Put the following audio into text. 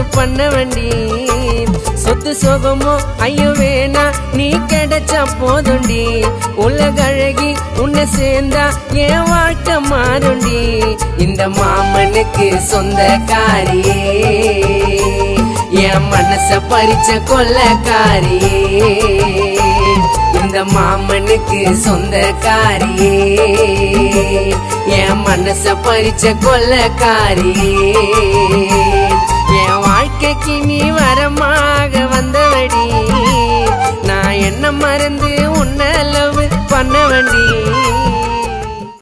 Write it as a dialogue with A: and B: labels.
A: பண்ண வண்டி சொத்து சுகமோ ஐயோ வேணா நீ கிடைச்சா போதுண்டி உலகழகி உன்னை சேர்ந்தா என் வாழ்க்கை மாறுண்டி இந்த மாமனுக்கு சொந்தக்காரியே என் மனச பறிச்ச கொள்ளக்காரியே இந்த மாமனுக்கு சொந்தக்காரியே என் மனச பறிச்ச கொள்ளக்காரியே என் வாழ்க்கைக்கு நீ வரமாக வந்தவடி நான் என்ன மறந்து உன்ன லவ் பண்ண வண்டி